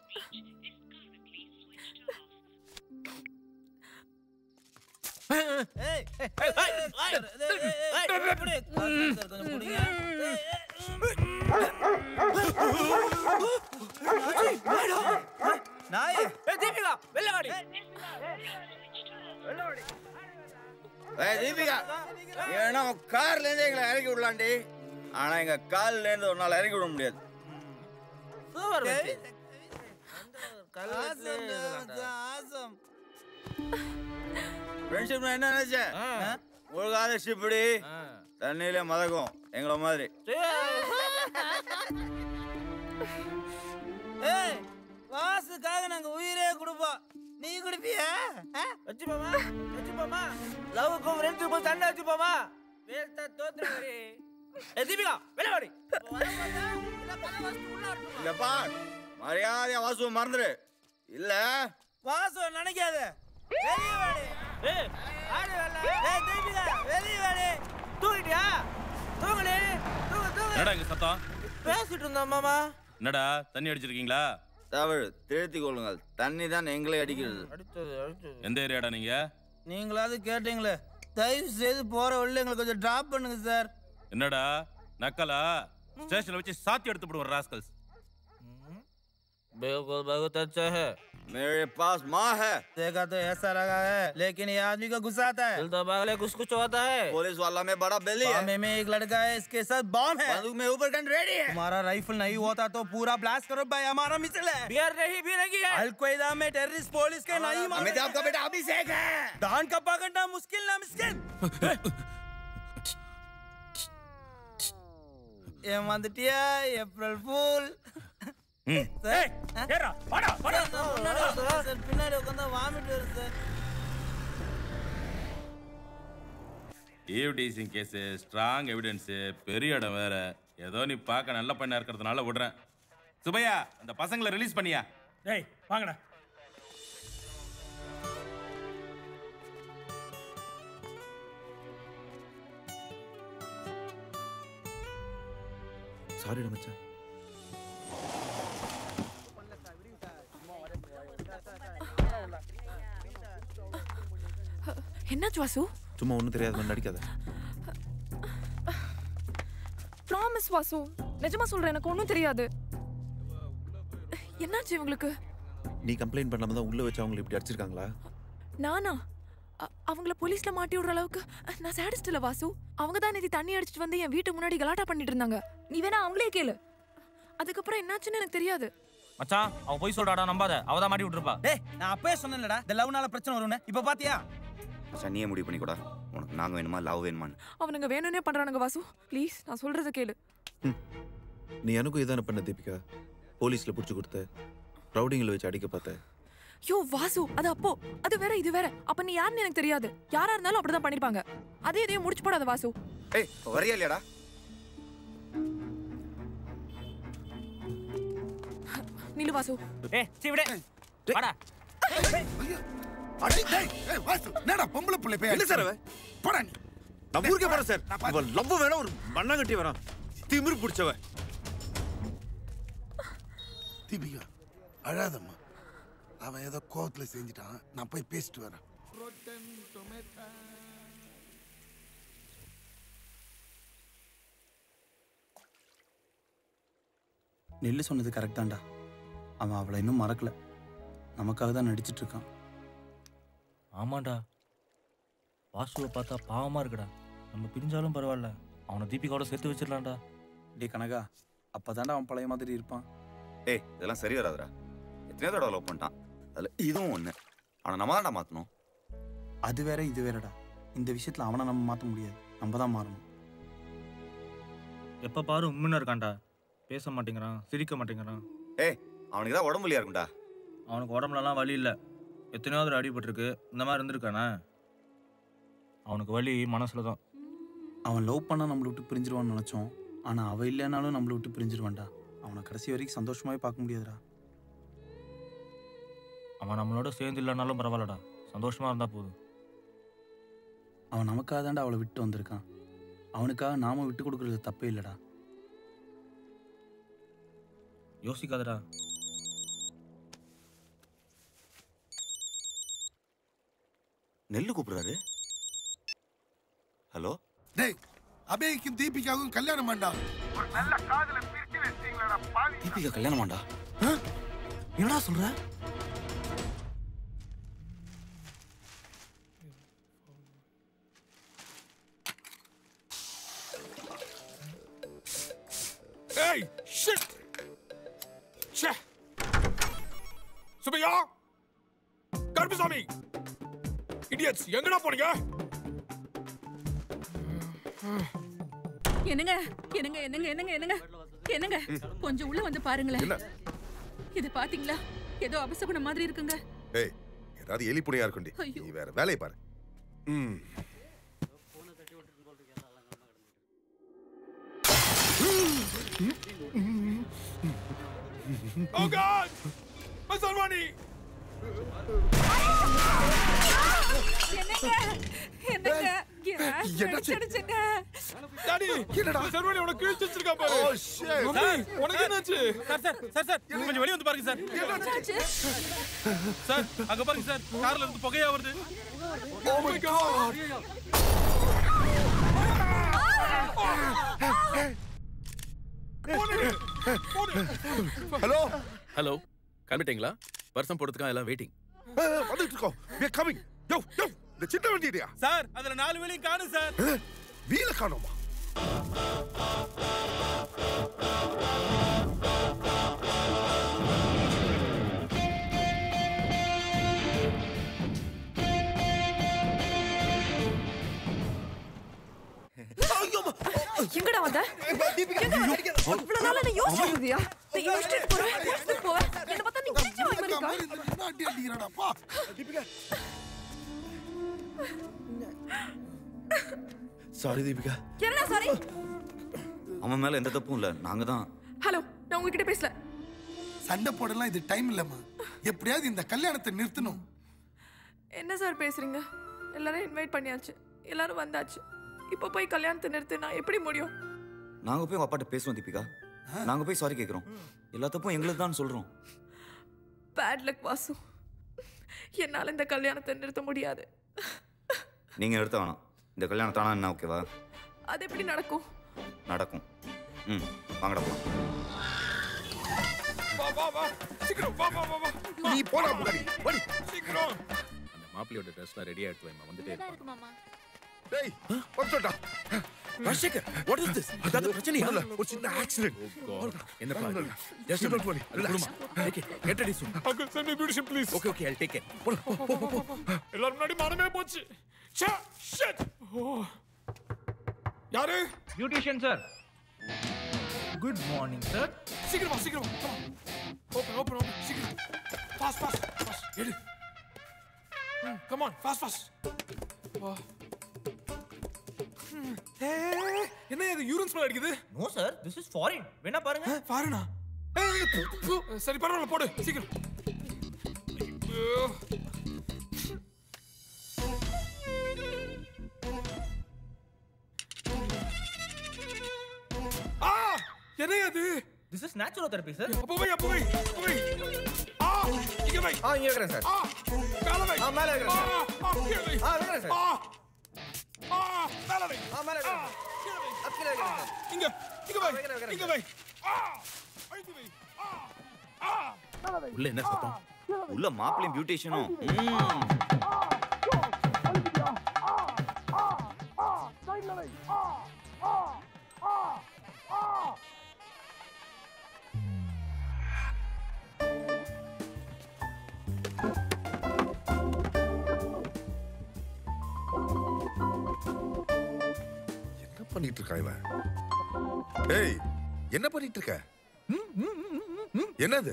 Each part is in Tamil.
நாயே தீபிகா வெளில வாடி ஏய் தீபிகா நீ வேணா உன் கார்ல இருந்து எங்களை இறக்கி விடலாண்டி ஆனா எங்க கால்ல இருந்து ஒரு நாள் இறக்கி விட முடியாது சூப்பர் மச்சி. ஆசம் ஃப்ரெண்ட்ஷிப் என்ன நினைச்சேன் ஒழுகாத ஷிப்படி தண்ணியில மதக்கும் எங்கள மாதிரி ஏய் வாசுக்காக நாங்க உயிரே கொடுப்போம் நீ குடிப்பியா வச்சுப்போமா வச்சுப்போமா லவ்வுக்கும் ஃப்ரெண்ட்ஸுக்கும் சண்டை வச்சுப்போமா வேஸ்டா தோத்துறாரு ஏ தீபிகா வெளில வாடி இங்க பார் மரியாதையா வாசுவை மறந்துடு இல்ல வாசு நினைக்காத வெளியே வாடி ஏய் ஆடு வரல ஏய் தீபிகா வெளியே வாடி தூங்கிட்டியா தூங்குடி தூங்கு தூங்கு என்னடா இங்க சத்தம் பேசிட்டு இருந்தோம் மாமா என்னடா தண்ணி அடிச்சிருக்கீங்களா தவறு திருத்திக் கொள்ளுங்கள் தண்ணி தான் எங்களை அடிக்கிறது அடுத்தது அடுத்தது எந்த ஏரியாடா நீங்க நீங்களாவது கேட்டீங்களே தயவு செய்து போற வழியில எங்களுக்கு கொஞ்சம் டிராப் பண்ணுங்க சார் என்னடா நக்கலா ஸ்டேஷன்ல வச்சு சாத்தி எடுத்து போடுவோம் ராஸ்கல்ஸ் बिल्कुल बहुत अच्छा है मेरे पास माँ है देखा तो ऐसा लगा है लेकिन ये आदमी को गुस्साता है दिल तो पागल है कुछ कुछ होता है पुलिस वाला में बड़ा बेली है बामे में एक लड़का है इसके साथ बॉम्ब है बंदूक में ऊपर गन रेडी है हमारा राइफल नहीं होता तो पूरा ब्लास्ट करो भाई हमारा मिसल है बियर नहीं भी नहीं है अलकोयदा में टेररिस्ट पुलिस के नहीं अमिताभ का बेटा अभिषेक है दान का पकड़ना मुश्किल ना मिस्किन ये வந்துட்டியா ஏப்ரல் ஃபூல் பின்னாடி உட்காந்து வாமிட் வருது sir eve teasing case strong evidence பெரிய இடம் வேற ஏதோ நீ பார்க்க நல்ல பண்ணா இருக்கிறதுனால விடுறேன் சுபையா அந்த பசங்களை ரிலீஸ் பண்ணியா டேய் வாங்கடா சாரிடா மச்சான் என்னாச்சு வாசு சும்மா ஒன்றும் தெரியாத மாதிரி நடிக்காத ப்ராமிஸ் வாசு நிஜமா சொல்றேன் எனக்கு ஒன்றும் தெரியாது என்னாச்சு இவங்களுக்கு நீ கம்ப்ளைண்ட் பண்ணாம தான் உள்ள வச்சு அவங்களை இப்படி அடிச்சிருக்காங்களா நானா அ- அவங்கள போலீஸ்ல மாட்டி விடுற அளவுக்கு நான் சேடிஸ்ட் இல்ல வாசு அவங்க தான் நேத்தி தண்ணி அடிச்சிட்டு வந்து என் வீட்டு முன்னாடி கலாட்டா பண்ணிட்டு இருந்தாங்க நீ வேணா அவங்களே கேளு அதுக்கப்புறம் என்னாச்சுன்னு எனக்கு தெரியாது மச்சான் அவ போய் சொல்றாடா நம்பாத அவ தான் மாட்டி விட்டுருப்பா டேய் நான் அப்பவே சொன்னேன்லடா இந்த லவ்னால பிரச்சனை வரும்னு இப்போ பாத்தியா சனியே முடிவு பண்ணி கூட உனக்கு நாங்க வேணுமா லவ் வேணுமான்னு அவனுங்க வேணும்னே பண்றானுங்க வாசு ப்ளீஸ் நான் சொல்றத கேளு நீ எனக்கும் இதான பண்ண தீபிகா போலீஸ்ல பிடிச்சி கொடுத்த ரவுடிங்களை வச்சு அடிக்க பார்த்த யோ வாசு அது அப்போ அது வேற இது வேற அப்ப நீ யாருன்னு எனக்கு தெரியாது யாரா இருந்தாலும் அப்படிதான் பண்ணிருப்பாங்க அதே இதையும் முடிச்சு போடாத வாசு ஏய் வரியா இல்லையாடா நில்லு வாசு ஏ சீ விடு வாடா அடி டேய் ஏய் வாசு என்னடா பொம்பளை புள்ளை போய் என்ன சார் அவ? போடா நீ நான் ஊருக்கே போறேன் சார் இவன் லவ் வேணா ஒரு மண்ணாங்கட்டி வேணாம் திமிரு பிடிச்சவ தீபிகா அழாதம்மா அவன் ஏதோ கோவத்துல செஞ்சுட்டான் நான் போய் பேசிட்டு வரேன் நெல்லு சொன்னது கரெக்ட் தான்டா அவன் அவளை இன்னும் மறக்கல நமக்காக தான் நடிச்சிட்டு இருக்கான் ஆமாண்டா வாசுவை பார்த்தா பாவமா இருக்குடா நம்ம பிரிஞ்சாலும் பரவாயில்ல அவனை தீபிகாவோட சேர்த்து வச்சிடலாம்டா டே கனகா அப்பதான்டா அவன் பழைய மாதிரி இருப்பான் ஏய் இதெல்லாம் சரி வராதுடா எத்தனையோ தடவை லவ் பண்ணிட்டான் அதுல இதுவும் ஒண்ணு அவனை நம்ம தான்டா மாத்தணும் அது வேற இது வேறடா இந்த விஷயத்துல அவனை நம்ம மாத்த முடியாது நம்ம தான் மாறணும் எப்ப பாரு உண்மையா இருக்கான்டா பேச மாட்டேங்கிறான் சிரிக்க மாட்டேங்கிறான் ஏய் அவனுக்கு தான் உடம்பு இல்லையா இருக்கும்டா அவனுக்கு உடம்புலலாம் வலி இல்லை எத்தனையோ தடவை அடிபட்டிருக்கு இந்த மாதிரி இருந்திருக்கானே அவனுக்கு வலி மனசுல தான் அவன் லவ் பண்ணா நம்மளை விட்டு பிரிஞ்சிருவான்னு நினைச்சோம் ஆனா அவ இல்லைனாலும் நம்மளை விட்டு பிரிஞ்சிருவான்டா அவனை கடைசி வரைக்கும் சந்தோஷமாவே பார்க்க முடியாதுடா அவன் நம்மளோட சேர்ந்து இல்லைனாலும் பரவாயில்லடா சந்தோஷமா இருந்தா போதும் அவன் நமக்காக தான்டா அவளை விட்டு வந்திருக்கான் அவனுக்காக நாம விட்டு கொடுக்கறது தப்பே இல்லடா யோசிக்காதடா நெல்லு கூப்பிடுறாரு ஹலோ டேய் அபேய்க்கும் தீபிகாவுக்கும் கல்யாணம் வேண்டாம் தீபிகா கல்யாணமாண்டா என்னடா சொல்ற ஏய் ஷிட் ச்சே சுபையா கருப்புசாமி இடியட்ஸ் எங்கடா போனீங்க என்னங்க என்னங்க என்னங்க என்னங்க என்னங்க என்னங்க கொஞ்சம் உள்ள வந்து பாருங்களேன் இது பாத்தீங்களா ஏதோ அபசகுணம் மாதிரி இருக்குங்க ஏய் ஏதாவது எலி புனையா இருக்குண்டி ஐயோ. நீ வேற வேலையை பாரு ம் ஓ காட் மசல்வானி என்னங்க என்னங்க என்னாச்சு? அடிச்சுங்க டாடி என்னடா? சர்வானி உனக்கு கிழிச்சு வச்சிருக்கா பாரு ஓ ஷிட் மம்மி, உனக்கு என்னாச்சு சார் சார் சார் சார் நீங்க கொஞ்சம் வெளிய வந்து பாருங்க சார் என்னாச்சு சார் அங்க பாருங்க சார் கார்ல இருந்து புகையா வருது oh my God hello hello கிளம்பிட்டீங்களா வருஷம் போடுறதுக்காக எல்லாம் வெயிட்டிங் வந்துட்டு இருக்கோம் we are coming யோ யோ இந்த சின்ன வண்டியா சார் அதுல நாலு வேலையும் காணும் சார் வீல காணோமா எங்கடா வந்த இவ்வளவு நாளா நான் யோசிச்சுட்டு இருந்தியா நீ யோசிச்சுட்டு போறேன் யோசிச்சுட்டு போவேன் என்ன பார்த்தா நீ கிழிச்சு வாய் மாதிரி இருக்கா மாதிரி இந்த நின்னு அடி அடிக்கிறாடாப்பா சாரி தீபிகா என்னடா சாரி அவன் மேல எந்த தப்பும் இல்ல நாங்க தான் ஹலோ நான் உங்ககிட்ட பேசல சண்டை போடலாம் இது டைம் இல்லம்மா எப்படியாவது இந்த கல்யாணத்தை நிறுத்தணும் என்ன சார் பேசுறீங்க எல்லாரும் இன்வைட் பண்ணியாச்சு எல்லாரும் வந்தாச்சு இப்போ போய் கல்யாணத்தை நிறுத்து நான் எப்படி முடியும் நாங்க போய் உங்க அப்பாட்ட பேசுவோம் தீபிகா நாங்க போய் சாரி கேக்குறோம் எல்லா தப்பும் எங்களுக்கு தான் சொல்றோம் பேட் லக் வாசு என்னால இந்த கல்யாணத்தை நிறுத்த முடியாது நீங்க நிறுத்த வேணாம் இந்த கல்யாணம் தானா என்ன ஓகேவா அது எப்படி நடக்கும் நடக்கும் ம் வாங்கடா போலாம் வா வா வா சீக்கிரம் வா வா வா வா நீ போடா முன்னாடி வடி சீக்கிரம் அந்த மாப்பிள்ளையோட ட்ரெஸ்லாம் ரெடியா எடுத்து வைமா வந்துட்டே இருப்பான் டேய் வந்துடா ராஜசேகர் வாட் இஸ் திஸ் ஏதாவது பிரச்சனையா இல்ல ஒரு சின்ன ஆக்சிடென்ட் என்ன plan Just don't worry. Relax. Okay get ready soon uncle send me beautician please okay okay I take care எல்லாரும் முன்னாடி மானமே போச்சு ச்சே ஷிட் ஓ யாரு beautician sir good morning sir சீக்கிரம் வா சீக்கிரம் வா ஓபன் ஓபன் ஓபன் சீக்கிரம் ஃபாஸ்ட் ஃபாஸ்ட் ஃபாஸ்ட் எடு கம் ஆன் ஃபாஸ்ட் ஃபாஸ்ட் வா ம். ஏய், என்ன இது யூரின் ஸ்மெல் அடிக்குது no sir this is foreign வேணா பாருங்க பாருண்ணா ஏய், பு, பு. சரி பரவாயில்ல போடு சீக்கிரம் ஐயோ. ஆ என்ன அது this is natural therapy sir அப்போ வை அப்போ வை அப்போ வை ஆ இங்க வை ஆ இங்க இருக்கிறேன் சார் ஆ மேல வை ஆ, மேல வைக்கிறேன் சார். ஆ, ஆ, கீழே வை ஆ, வைக்கிறேன் சார். ஆ ஆ மேல வை ஆ, மேல வைக்கிறேன் ஆ, கீழே வை அப் கீழே வைக்கிறேன் சார். இங்க இங்க வை வைக்கிறேன், வைக்கிறேன் இங்க வை ஆ அழுத்தி வை ஆ ஆ உள்ள என்ன சத்தம் உள்ள மாப்பிள்ளையும் பியூட்டிஷியனும் என்ன பண்ணிட்டு இருக்கா இவன் ஏய் என்ன பண்ணிட்டு இருக்க என்னது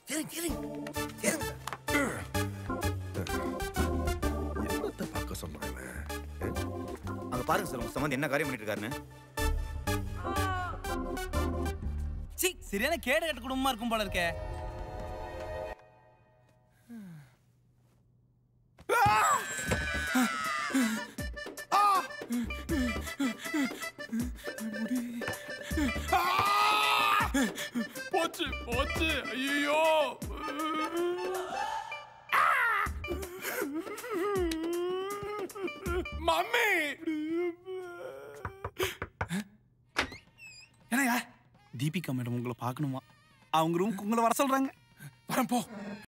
என்னத்தை பார்க்க சொன்னான் இவன் அங்க பாருங்க சார் உங்க சம்பந்தி என்ன காரியம் பண்ணிட்டு இருக்காருன்னு சி சரியான கேடு கட்ட குடும்பமா இருக்கும் போல இருக்கே போச்சு போச்சு ஐயோ மம்மி என்னையா தீபிகா மேடம் உங்களை பார்க்கணுமா அவங்க ரூமுக்கு உங்களை வர சொல்றாங்க வரேன் போ